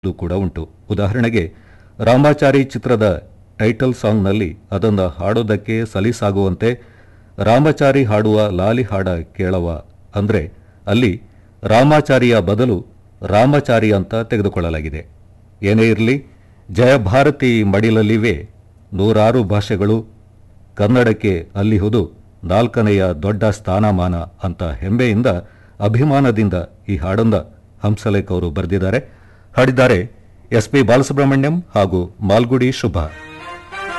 ಇದು ಕೂಡ ಉಂಟು ಉದಾಹರಣೆಗೆ ರಾಮಾಚಾರಿ ಚಿತ್ರದ ಟೈಟಲ್ ಸಾಂಗ್ನಲ್ಲಿ ಅದನ್ನು ಹಾಡೋದಕ್ಕೆ ಸಲೀಸಾಗುವಂತೆ ರಾಮಚಾರಿ ಹಾಡುವ ಲಾಲಿ ಹಾಡ ಕೇಳವ ಅಂದ್ರೆ ಅಲ್ಲಿ ರಾಮಾಚಾರಿಯ ಬದಲು ರಾಮಚಾರಿ ಅಂತ ತೆಗೆದುಕೊಳ್ಳಲಾಗಿದೆ ಏನೇ ಇರಲಿ ಜಯಭಾರತಿ ಮಡಿಲಲ್ಲಿವೆ ನೂರಾರು ಭಾಷೆಗಳು ಕನ್ನಡಕ್ಕೆ ಅಲ್ಲಿಹುದು ನಾಲ್ಕನೆಯ ದೊಡ್ಡ ಸ್ಥಾನಮಾನ ಅಂತ ಹೆಮ್ಮೆಯಿಂದ ಅಭಿಮಾನದಿಂದ ಈ ಹಾಡೊಂದ ಹಂಸಲೇಖ್ ಅವರು ಬರೆದಿದ್ದಾರೆ ಹಾಡಿದ್ದಾರೆ ಎಸ್ ಪಿ ಬಾಲಸುಬ್ರಹ್ಮಣ್ಯಂ ಹಾಗೂ ಮಾಲ್ಗುಡಿ ಶುಭ